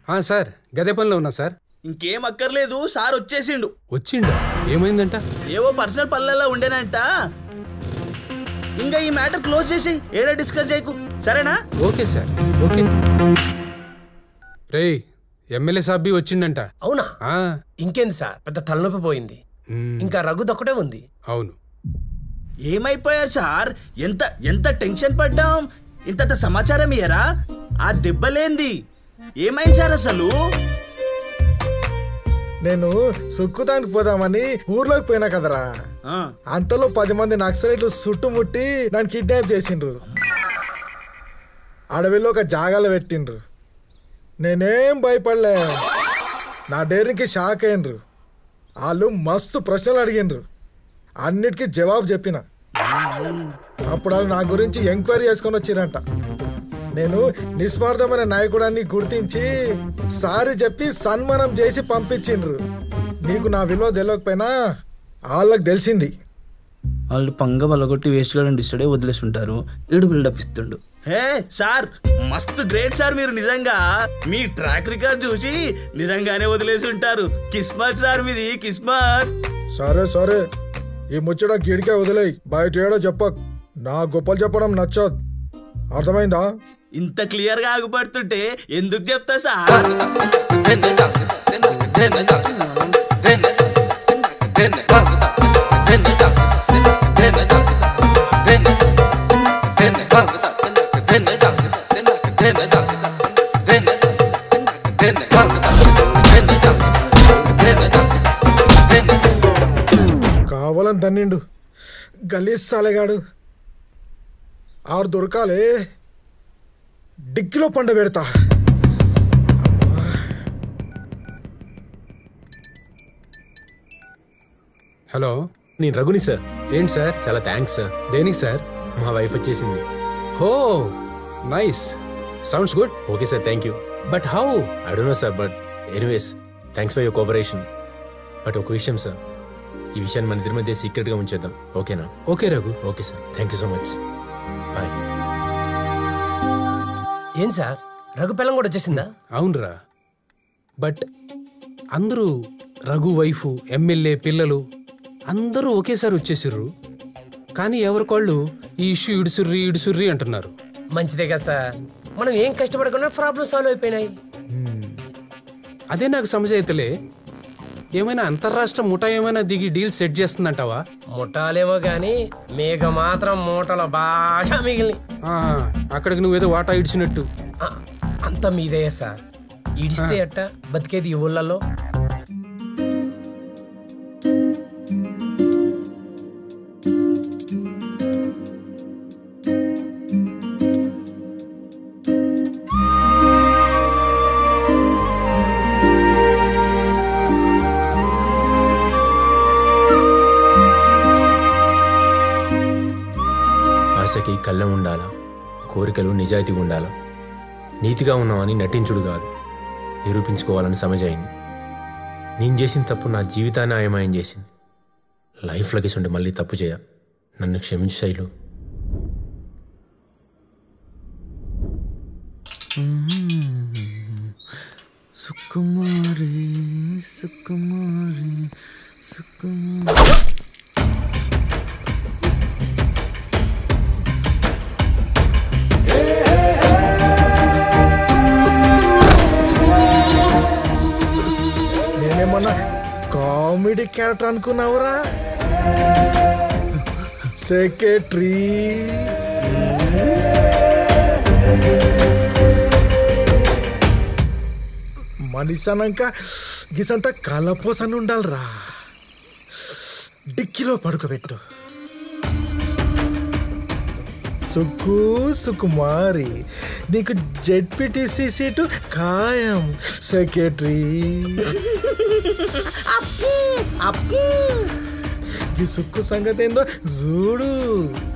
ఆ, సార్ గదే పనిలో ఉన్నా సార్ ఇంకేం అక్కర్లేదు సార్ వచ్చేసిండు వచ్చిండా ఏమైందంట ఏవో పర్సనల్ పనులలో ఉండేనంట ఇంకా ఈ మ్యాటర్ క్లోజ్ చేసి ఏడా డిస్కస్ చేయకు సరేనా ఓకే సార్ ఓకే రేయ్ ఎమ్మెల్యే సాబ్బి వచ్చిండంట అవునా ఆ, ఇంకేంది సార్ పెద్ద తలనొప్పి పోయింది మ్, ఇంకా రఘుదొక్కటే ఉంది అవును ఏమైపోయారు సార్ ఎంత ఎంత టెన్షన్ పడ్డాం ఇంత సమాచారం ఇయ్యరా ఆ దెబ్బలేంది ఏమైంది సార్ అసలు నేను సుక్కుతానికి పోదామని ఊర్లోకి పోయినా కదరా ఆ, అంతలో పది మంది నక్సలైట్లు చుట్టుముట్టి నన్ను కిడ్నాప్ చేసిండ్రు అడవిలో ఒక జాగాలో పెట్టిండ్రు నేనేం భయపడలే నా డేరింగ్కి షాక్ అయ్యిండ్రు వాళ్ళు మస్తు ప్రశ్నలు అడిగిండ్రు అన్నిటికీ జవాబు చెప్పిన అప్పుడు వాళ్ళు నా గురించి ఎంక్వైరీ చేసుకొని వచ్చిరంట నేను నిస్వార్థమైన నాయకుడాన్ని గుర్తించి సారి చెప్పి సన్మానం చేసి పంపించిండ్రు నీకు నా విలువ తెలియకపోయినా వాళ్ళకి తెలిసింది వాళ్ళు పంగ బలగొట్టి వేస్ట్ గా డిస్టర్డే వదిలేసి ఉంటారు ఈడు బిల్డప్ ఇస్తుండు హే సార్ మస్తు గ్రేట్ సార్ మీరు నిజంగా మీ ట్రాక్ రికార్డ్ చూసి నిజంగానే వదిలేసి ఉంటారు కిస్మత్ సార్ మీది కిస్మత్ సరే సరే ఈ ముచ్చట గిడికే వదిలేయి బయట ఏడో చెప్పక్ నా గొప్పలు చెప్పడం నచ్చదు అర్థమైందా ఇంత క్లియర్ గా ఆగుపడుతుంటే ఎందుకు చెప్తా సార్ కావాలని తన్నిండు గలీజ్ సాలేగాడు ఆడు దొరకాలే డిక్కిలో పండ పెడతా హలో నేను రఘుని సార్ ఏంటి సార్ చాలా థ్యాంక్స్ సార్ దేనికి సార్ మా వైఫ్ వచ్చేసింది oh nice sounds good okay sir thank you but how I don't know sir but anyways thanks for your cooperation but ఒక విషయం సార్ ఈ విషయాన్ని మన ఇద్దరి మధ్య సీక్రెట్గా ఉంచేద్దాం ఓకేనా okay Raghu okay sir thank you so much bye ఏం సార్ రఘు పిల్లం కూడా వచ్చేసిందా అవునరా బట్ అందరూ రఘు వైఫ్ ఎమ్మెల్యే పిల్లలు అందరూ ఒకేసారి వచ్చేసిర్రు కానీ ఎవరికోళ్ళు ఈ ఇష్యూ ఇడుసుర్రి ఇడుసుర్రి అంటున్నారు మంచిదే కదా సార్ మనం ఏం కష్టపడకుండా ప్రాబ్లం సాల్వ్ అయిపోయినాయి అదే నాకు సమస్య అయితేలే ఏమైనా అంతర్రాష్ట్ర ముఠా ఏమైనా దిగి డీల్ సెట్ చేస్తుందంటావా ముఠాలేమో గాని మేఘ మాత్రం మూటలు బాగా మిగిలి ఆ, అక్కడికి నువ్వేదో వాటా ఇడిచినట్టు అంత మీదే సార్ ఇడిస్తే ఎట్ట బతికేది ఈ ఊళ్ళల్లో ఆశకి కళ్ళం ఉండాలా కోరికలు నిజాయితీగా ఉండాలా నీతిగా ఉన్నామని నటించుడు కాదు నిరూపించుకోవాలని సమజైంది నేను చేసిన తప్పు నా జీవితాన్ని ఆయమాయం చేసింది లైఫ్లోకి ఉండి మళ్ళీ తప్పు చేయ నన్ను క్షమించు శైలు సుకుమారి సుకుమారి సుకుమారి నేనేమన్నా కామెడీ క్యారెక్టర్ అనుకున్నావురా సెక్రటరీ మనిషి అన్నాక గిసంతా కలపోసని ఉండాలిరా డిక్కిలో పడుకోబెట్టు సుక్కు సుకుమారి నీకు జెడ్పీటీసీ సీటు ఖాయం సెక్రటరీ ఈ సుక్కు సంగతి ఏందో చూడు